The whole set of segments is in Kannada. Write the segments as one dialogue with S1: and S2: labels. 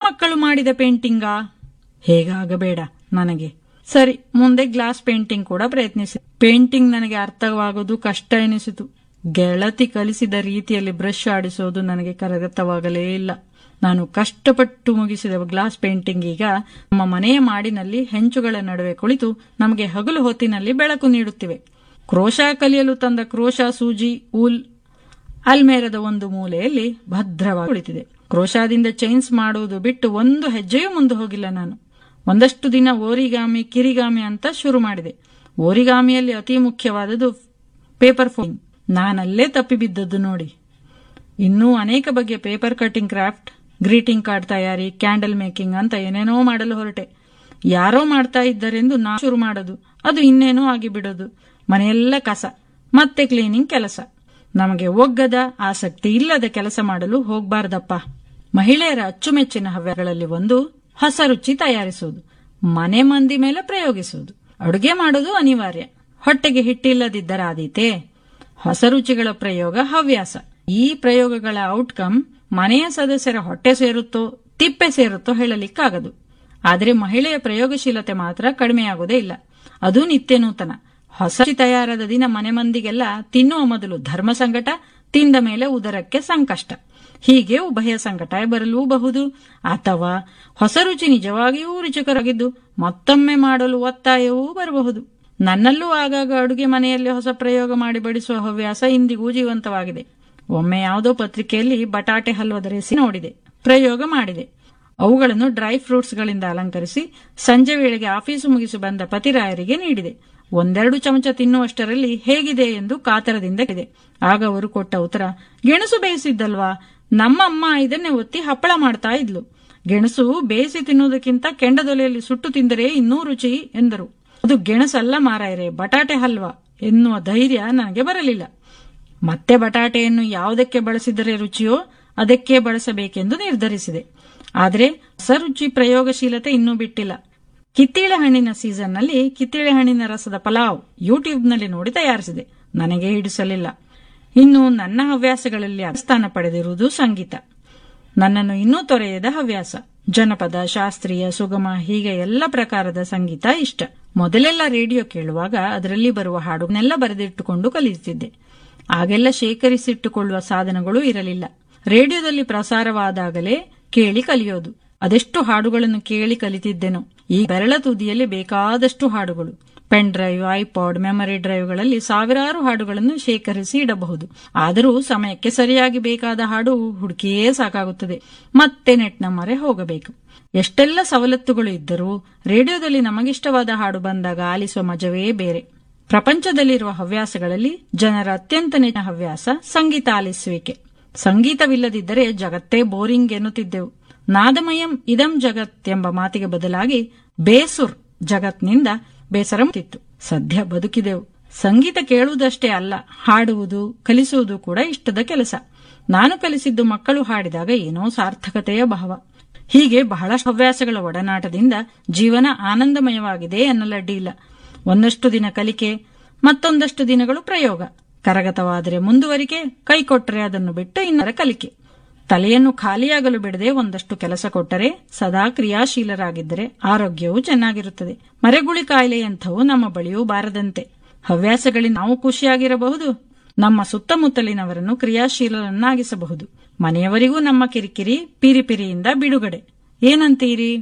S1: ಮಕ್ಕಳು ಮಾಡಿದ ಪೇಂಟಿಂಗಾ ಹೇಗಾಗಬೇಡ ನನಗೆ ಸರಿ ಮುಂದೆ ಗ್ಲಾಸ್ ಪೇಂಟಿಂಗ್ ಕೂಡ ಪ್ರಯತ್ನಿಸಿ ಪೇಂಟಿಂಗ್ ನನಗೆ ಅರ್ಥವಾಗೋದು ಕಷ್ಟ ಎನಿಸಿತು ಗೆಳತಿ ಕಲಿಸಿದ ರೀತಿಯಲ್ಲಿ ಬ್ರಷ್ ಆಡಿಸೋದು ನನಗೆ ಕರಗತವಾಗಲೇ ಇಲ್ಲ ನಾನು ಕಷ್ಟಪಟ್ಟು ಮುಗಿಸಿದ ಗ್ಲಾಸ್ ಪೇಂಟಿಂಗ್ ಈಗ ನಮ್ಮ ಮನೆಯ ಮಾಡಿನಲ್ಲಿ ಹೆಂಚುಗಳ ನಡುವೆ ಕುಳಿತು ನಮಗೆ ಹಗಲು ಹೊತ್ತಿನಲ್ಲಿ ಬೆಳಕು ನೀಡುತ್ತಿವೆ ಕ್ರೋಶ ಕಲಿಯಲು ತಂದ ಕ್ರೋಶ ಸೂಜಿ ಊಲ್ ಅಲ್ಮೇರದ ಒಂದು ಮೂಲೆಯಲ್ಲಿ ಭದ್ರವಾಗಿ ಕುಳಿತಿದೆ ಕ್ರೋಶಾದಿಂದ ಚೈನ್ಸ್ ಮಾಡುವುದು ಬಿಟ್ಟು ಒಂದು ಹೆಜ್ಜೆಯೂ ಮುಂದೆ ಹೋಗಿಲ್ಲ ನಾನು ಒಂದಷ್ಟು ದಿನ ಓರಿಗಾಮಿ ಕಿರಿಗಾಮಿ ಅಂತ ಶುರು ಮಾಡಿದೆ ಓರಿಗಾಮಿಯಲ್ಲಿ ಅತಿ ಮುಖ್ಯವಾದದ್ದು ಪೇಪರ್ ಫೋನ್ ನಾನಲ್ಲೇ ತಪ್ಪಿಬಿದ್ದದ್ದು ನೋಡಿ ಇನ್ನೂ ಅನೇಕ ಬಗೆಯ paper cutting craft greeting card ತಯಾರಿ ಕ್ಯಾಂಡಲ್ ಮೇಕಿಂಗ್ ಅಂತ ಏನೇನೋ ಮಾಡಲು ಹೊರಟೆ ಯಾರೋ ಮಾಡ್ತಾ ಇದ್ದರೆಂದು ನಾ ಶುರು ಮಾಡೋದು ಅದು ಇನ್ನೇನೋ ಆಗಿ ಬಿಡೋದು ಮನೆಯೆಲ್ಲ ಕಸ ಮತ್ತೆ ಕ್ಲೀನಿಂಗ್ ಕೆಲಸ ನಮಗೆ ಒಗ್ಗದ ಆಸಕ್ತಿ ಇಲ್ಲದ ಕೆಲಸ ಮಾಡಲು ಹೋಗ್ಬಾರ್ದಪ್ಪ ಮಹಿಳೆಯರ ಅಚ್ಚುಮೆಚ್ಚಿನ ಹವ್ಯಗಳಲ್ಲಿ ಒಂದು ಹೊಸ ರುಚಿ ತಯಾರಿಸುವುದು ಮನೆ ಮಂದಿ ಮೇಲೆ ಪ್ರಯೋಗಿಸುವುದು ಅಡುಗೆ ಮಾಡೋದು ಅನಿವಾರ್ಯ ಹೊಟ್ಟೆಗೆ ಹಿಟ್ಟಿಲ್ಲದಿದ್ದರಾದೀತೆ ಹೊಸ ರುಚಿಗಳ ಪ್ರಯೋಗ ಹವ್ಯಾಸ ಈ ಪ್ರಯೋಗಗಳ ಔಟ್ಕಮ್ ಮನೆಯ ಸದಸ್ಯರ ಹೊಟ್ಟೆ ಸೇರುತ್ತೋ ತಿಪ್ಪೆ ಸೇರುತ್ತೋ ಹೇಳಲಿಕ್ಕಾಗದು ಆದರೆ ಮಹಿಳೆಯ ಪ್ರಯೋಗಶೀಲತೆ ಮಾತ್ರ ಕಡಿಮೆಯಾಗುವುದೇ ಇಲ್ಲ ಅದು ನಿತ್ಯ ನೂತನ ಹೊಸ ರುಚಿ ತಯಾರಾದ ದಿನ ಮನೆ ಮಂದಿಗೆಲ್ಲ ತಿನ್ನುವ ಮೊದಲು ಧರ್ಮ ಸಂಕಟ ತಿಂದ ಮೇಲೆ ಉದರಕ್ಕೆ ಸಂಕಷ್ಟ ಹೀಗೆ ಉಭಯ ಸಂಕಟ ಬರಲೂಬಹುದು ಅಥವಾ ಹೊಸ ರುಚಿ ನಿಜವಾಗಿಯೂ ರುಚಿಕರಾಗಿದ್ದು ಮತ್ತೊಮ್ಮೆ ಮಾಡಲು ಒತ್ತಾಯವೂ ಬರಬಹುದು ನನ್ನಲ್ಲೂ ಆಗಾಗ ಅಡುಗೆ ಮನೆಯಲ್ಲಿ ಹೊಸ ಪ್ರಯೋಗ ಮಾಡಿ ಬಡಿಸುವ ಹವ್ಯಾಸ ಇಂದಿಗೂ ಜೀವಂತವಾಗಿದೆ ಒಮ್ಮೆ ಯಾವುದೋ ಪತ್ರಿಕೆಯಲ್ಲಿ ಬಟಾಟೆ ಹಲ್ವದ ರೆಸಿ ನೋಡಿದೆ ಪ್ರಯೋಗ ಮಾಡಿದೆ ಅವುಗಳನ್ನು ಡ್ರೈ ಫ್ರೂಟ್ಸ್ಗಳಿಂದ ಅಲಂಕರಿಸಿ ಸಂಜೆ ವೇಳೆಗೆ ಆಫೀಸು ಮುಗಿಸಿ ಬಂದ ಪತಿರಾಯರಿಗೆ ನೀಡಿದೆ ಒಂದೆರಡು ಚಮಚ ತಿನ್ನುವಷ್ಟರಲ್ಲಿ ಹೇಗಿದೆ ಎಂದು ಕಾತರದಿಂದ ಇದೆ ಆಗ ಅವರು ಕೊಟ್ಟ ಉತ್ತರ ಗೆಣಸು ಬೇಯಿಸಿದ್ದಲ್ವಾ ನಮ್ಮಮ್ಮ ಇದನ್ನೇ ಒತ್ತಿ ಹಪ್ಪಳ ಮಾಡ್ತಾ ಇದ್ಲು ಗೆಣಸು ಬೇಯಿಸಿ ತಿನ್ನುವುದಕ್ಕಿಂತ ಕೆಂಡದೊಲೆಯಲ್ಲಿ ಸುಟ್ಟು ತಿಂದರೆ ಇನ್ನೂ ರುಚಿ ಎಂದರು ಅದು ಗೆಣಸಲ್ಲ ಮಾರಾಯರೆ ಬಟಾಟೆ ಹಲ್ವಾ ಎನ್ನುವ ಧೈರ್ಯ ನನಗೆ ಬರಲಿಲ್ಲ ಮತ್ತೆ ಬಟಾಟೆಯನ್ನು ಯಾವುದಕ್ಕೆ ಬಳಸಿದರೆ ರುಚಿಯೋ ಅದಕ್ಕೆ ಬಳಸಬೇಕೆಂದು ನಿರ್ಧರಿಸಿದೆ ಆದರೆ ಹೊಸ ರುಚಿ ಪ್ರಯೋಗಶೀಲತೆ ಇನ್ನೂ ಬಿಟ್ಟಿಲ್ಲ ಕಿತ್ತಳೆ ಹಣ್ಣಿನ ಸೀಸನ್ನಲ್ಲಿ ಕಿತ್ತಳೆ ಹಣ್ಣಿನ ರಸದ ಪಲಾವ್ ಯೂಟ್ಯೂಬ್ನಲ್ಲಿ ನೋಡಿ ತಯಾರಿಸಿದೆ ನನಗೆ ಹಿಡಿಸಲಿಲ್ಲ ಇನ್ನು ನನ್ನ ಹವ್ಯಾಸಗಳಲ್ಲಿ ಸ್ಥಾನ ಪಡೆದಿರುವುದು ಸಂಗೀತ ನನ್ನನ್ನು ಇನ್ನೂ ತೊರೆಯದ ಹವ್ಯಾಸ ಜನಪದ ಶಾಸ್ತ್ರೀಯ ಸುಗಮ ಹೀಗೆ ಎಲ್ಲ ಪ್ರಕಾರದ ಸಂಗೀತ ಇಷ್ಟ ಮೊದಲೆಲ್ಲ ರೇಡಿಯೋ ಕೇಳುವಾಗ ಅದರಲ್ಲಿ ಬರುವ ಹಾಡುಗಳನ್ನೆಲ್ಲ ಬರೆದಿಟ್ಟುಕೊಂಡು ಕಲಿಯುತ್ತಿದ್ದೆ ಆಗೆಲ್ಲ ಶೇಖರಿಸಿಟ್ಟುಕೊಳ್ಳುವ ಸಾಧನಗಳು ಇರಲಿಲ್ಲ ರೇಡಿಯೋದಲ್ಲಿ ಪ್ರಸಾರವಾದಾಗಲೇ ಕೇಳಿ ಕಲಿಯೋದು ಅದೆಷ್ಟು ಹಾಡುಗಳನ್ನು ಕೇಳಿ ಕಲಿತಿದ್ದೆನೋ ಈ ಬೆರಳ ತುದಿಯಲ್ಲಿ ಬೇಕಾದಷ್ಟು ಹಾಡುಗಳು ಪೆನ್ ಡ್ರೈವ್ ಐಪಾಡ್ ಮೆಮರಿ ಡ್ರೈವ್ಗಳಲ್ಲಿ ಸಾವಿರಾರು ಹಾಡುಗಳನ್ನು ಶೇಖರಿಸಿ ಇಡಬಹುದು ಆದರೂ ಸಮಯಕ್ಕೆ ಸರಿಯಾಗಿ ಬೇಕಾದ ಹಾಡು ಹುಡುಕಿಯೇ ಸಾಕಾಗುತ್ತದೆ ಮತ್ತೆ ನೆಟ್ನ ಮೊರೆ ಹೋಗಬೇಕು ಎಷ್ಟೆಲ್ಲ ಸವಲತ್ತುಗಳು ಇದ್ದರೂ ರೇಡಿಯೋದಲ್ಲಿ ನಮಗಿಷ್ಟವಾದ ಹಾಡು ಬಂದಾಗ ಆಲಿಸುವ ಮಜವೇ ಬೇರೆ ಪ್ರಪಂಚದಲ್ಲಿರುವ ಹವ್ಯಾಸಗಳಲ್ಲಿ ಜನರ ಅತ್ಯಂತ ನೆಚ್ಚಿನ ಹವ್ಯಾಸ ಸಂಗೀತ ಆಲಿಸುವಿಕೆ ಸಂಗೀತವಿಲ್ಲದಿದ್ದರೆ ಜಗತ್ತೇ ಬೋರಿಂಗ್ ಎನ್ನುತ್ತಿದ್ದೆವು ನಾದಮಯಂ ಇದಂ ಜಗತ್ ಎಂಬ ಮಾತಿಗೆ ಬದಲಾಗಿ ಬೇಸುರ್ ಜಗತ್ನಿಂದ ಬೇಸರ ಮುತ್ತಿತ್ತು ಸದ್ಯ ಬದುಕಿದೆವು ಸಂಗೀತ ಕೇಳುವುದಷ್ಟೇ ಅಲ್ಲ ಹಾಡುವುದು ಕಲಿಸುವುದು ಕೂಡ ಇಷ್ಟದ ಕೆಲಸ ನಾನು ಕಲಿಸಿದ್ದು ಮಕ್ಕಳು ಹಾಡಿದಾಗ ಏನೋ ಸಾರ್ಥಕತೆಯ ಭಾವ ಹೀಗೆ ಬಹಳ ಹವ್ಯಾಸಗಳ ಒಡನಾಟದಿಂದ ಜೀವನ ಆನಂದಮಯವಾಗಿದೆ ಎನ್ನಲಡ್ಡಿಲ್ಲ ಒಂದಷ್ಟು ದಿನ ಕಲಿಕೆ ಮತ್ತೊಂದಷ್ಟು ದಿನಗಳು ಪ್ರಯೋಗ ಕರಗತವಾದರೆ ಮುಂದುವರಿಕೆ ಕೈಕೊಟ್ಟರೆ ಅದನ್ನು ಬಿಟ್ಟು ಇನ್ನರ ಕಲಿಕೆ ತಲೆಯನ್ನು ಖಾಲಿಯಾಗಲು ಬಿಡದೆ ಒಂದಷ್ಟು ಕೆಲಸ ಕೊಟ್ಟರೆ ಸದಾ ಕ್ರಿಯಾಶೀಲರಾಗಿದ್ದರೆ ಆರೋಗ್ಯವೂ ಚೆನ್ನಾಗಿರುತ್ತದೆ ಮರೆಗುಳಿ ಕಾಯಿಲೆಯಂಥವು ನಮ್ಮ ಬಳಿಯೂ ಬಾರದಂತೆ ಹವ್ಯಾಸಗಳಿಂದ ನಾವು ಖುಷಿಯಾಗಿರಬಹುದು ನಮ್ಮ ಸುತ್ತಮುತ್ತಲಿನವರನ್ನು ಕ್ರಿಯಾಶೀಲರನ್ನಾಗಿಸಬಹುದು ಮನೆಯವರಿಗೂ ನಮ್ಮ ಕಿರಿಕಿರಿ ಪಿರಿಪಿರಿಯಿಂದ ಬಿಡುಗಡೆ ಏನಂತೀರಿ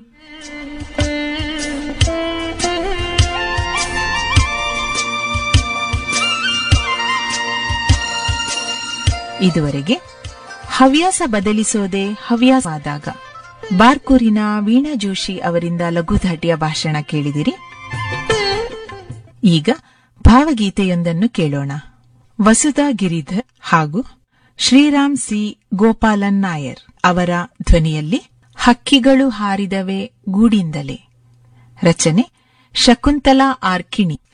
S2: ಇದುವರೆಗೆ ಹವ್ಯಾಸ ಬದಲಿಸೋದೆ ಹವ್ಯಾಸವಾದಾಗ ಬಾರ್ಕೂರಿನ ವೀಣಾ ಜೋಶಿ ಅವರಿಂದ ಲಘುಧಾಟಿಯ ಭಾಷಣ ಕೇಳಿದಿರಿ ಈಗ ಭಾವಗೀತೆಯೊಂದನ್ನು ಕೇಳೋಣ ವಸುಧಾ ಗಿರಿಧರ್ ಹಾಗೂ ಶ್ರೀರಾಮ್ ಸಿ ಗೋಪಾಲನ್ ನಾಯರ್ ಅವರ ಧ್ವನಿಯಲ್ಲಿ ಹಕ್ಕಿಗಳು ಹಾರಿದವೆ ಗೂಡಿಂದಲೇ ರಚನೆ ಶಕುಂತಲಾ ಆರ್ಕಿಣಿ